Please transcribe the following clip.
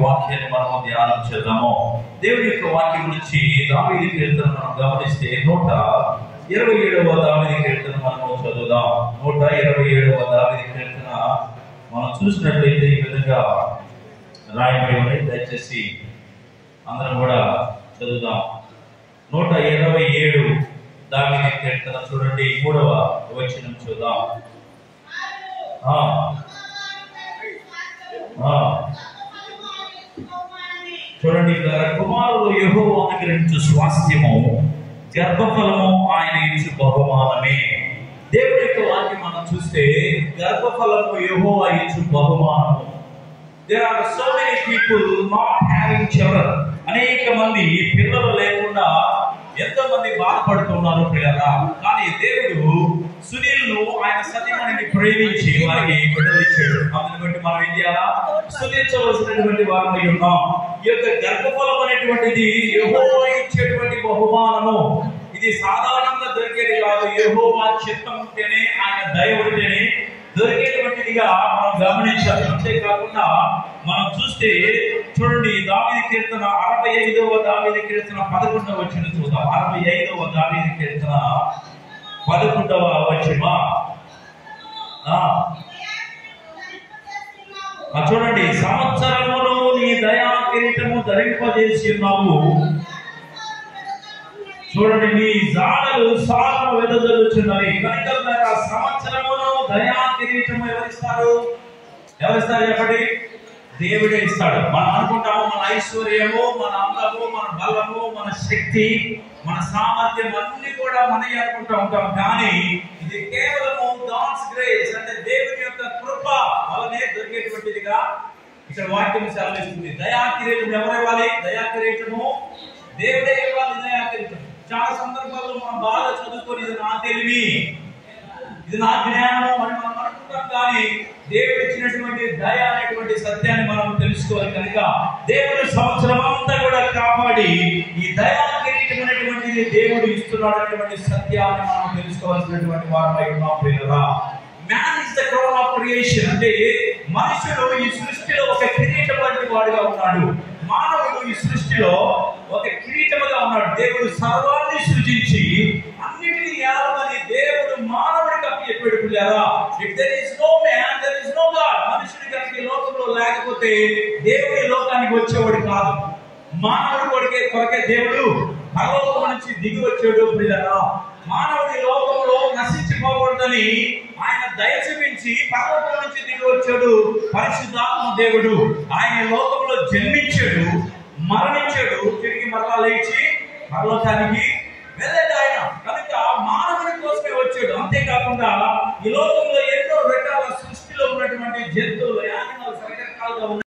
వాక్యాన్ని మనము ధ్యానం చేద్దాము దేవుని యొక్క వాక్యం నుంచి దావీది కీర్తన మనం గమనిస్తే నూట ఇరవై ఏడవ దావీది కీర్తన మనము చదువుదాం నూట ఇరవై ఏడవ దావీది కీర్తన మనం చూసినట్లయితే ఈ విధంగా రాయబడి ఉన్నాయి దయచేసి అందరం కూడా చదువుదాం నూట ఇరవై ఏడు దావీది కీర్తన చూడండి మూడవ వచనం చూద్దాం ఆ, ఆ. చూడండి ఇక్కడ కుమారుడు యహో అనుగ్రహించు స్వాస్థ్యము గర్భఫలము ఆయన ఇచ్చు బహుమానమే దేవుడి యొక్క వాక్యం మనం చూస్తే గర్భఫలము యహో ఇచ్చు బహుమానము there are so many people not having children అనేక మంది పిల్లలు లేకుండా ఎంతో మంది బాధపడుతున్నారు పిల్లల కానీ దేవుడు సునీల్ను ఆయన సత్యమని ప్రేమించి వారికి బిడ్డలు ఇచ్చాడు అందుని బట్టి మనం ఏం చేయాలా స్తుతించవలసినటువంటి వారిని ఉన్నాం ఈ యొక్క గర్భఫలం అనేటువంటిది యెహోవా ఇచ్చేటువంటి బహుమానము ఇది సాధారణంగా దొరికేది కాదు యెహోవా చిత్తం ఉంటేనే ఆయన దయ ఉంటేనే దొరికేటువంటిదిగా మనం గమనించాలి అంతేకాకుండా మనం చూస్తే చూడండి దావిది కీర్తన అరవై ఐదవ దావిది కీర్తన పదకొండవ వచ్చిన చూద్దాం అరవై ఐదవ దావిది కీర్తన పదకొండవ వచ్చమా చూడండి సంవత్సరములో నీ దయా కిరీటము ధరింపజేసి ఉన్నావు చూడండి నీ జాడలు సాగు వెదజల్లుచున్నవి కనుక మరి ఆ సంవత్సరములో దయా కిరీటము ఎవరిస్తారు ఎవరిస్తారు చెప్పండి దేవుడే ఇస్తాడు మనం అనుకుంటాము మన ఐశ్వర్యము మన అందము మన బలము మన శక్తి మన సామర్థ్యం అన్ని కూడా మనవి అనుకుంటా ఉంటాం కానీ ఇది కేవలము గాడ్స్ గ్రేస్ అంటే దేవుని యొక్క కృప వలనే దొరికేటువంటిదిగా ఇక్కడ వాక్యం సెలవిస్తుంది దయా కిరీటం ఎవరు ఇవ్వాలి దయా కిరీటము దేవుడే ఇవ్వాలి దయా కిరీటం చాలా సందర్భాల్లో మనం బాగా చదువుకొని ఇది నా తెలివి ఇది నా జ్ఞానం అని మనం అనుకుంటాం కానీ దేవుడు ఇచ్చినటువంటి దయ అనేటువంటి సత్యాన్ని మనం తెలుసుకోవాలి కనుక దేవుడు సంవత్సరం అంతా కూడా కాపాడి ఈ దయా కిరీటం అనేటువంటిది దేవుడు ఇస్తున్నాడు అనేటువంటి సత్యాన్ని మనం తెలుసుకోవాల్సినటువంటి వారమై ఉన్నాం ప్రియులరా man is the crown of creation అంటే మనుషుడు ఈ సృష్టిలో ఒక కిరీటం వంటి వాడుగా ఉన్నాడు మానవుడు ఈ సృష్టిలో ఒక కిరీటముగా ఉన్నాడు దేవుడు సర్వాన్ని సృజించి అన్నిటినీ ఏలమని దేవుడు మానవుడికి అప్పచెప్పాడు పిల్లరా if there is no man there is no God మనుషుడి కనుక ఈ లోకంలో లేకపోతే దేవుడు ఈ లోకానికి వచ్చేవాడు కాదు మానవుడి కొడుకే కొరకే దేవుడు పరలోకం నుంచి దిగి వచ్చాడు పిల్లరా మానవుడి లోకంలో నశించిపోకూడదని ఆయన దయ చూపించి పర్వతం నుంచి దిగి వచ్చాడు పరిశుద్ధాత్మ దేవుడు ఆయన ఈ లోకంలో జన్మించాడు మరణించాడు తిరిగి మరలా లేచి పర్వతానికి వెళ్ళాడు ఆయన కనుక మానవుని కోసమే వచ్చాడు అంతేకాకుండా ఈ లోకంలో ఎన్నో రకాల సృష్టిలో ఉన్నటువంటి జంతువులు యానిమల్స్ రకరకాలుగా ఉన్నాయి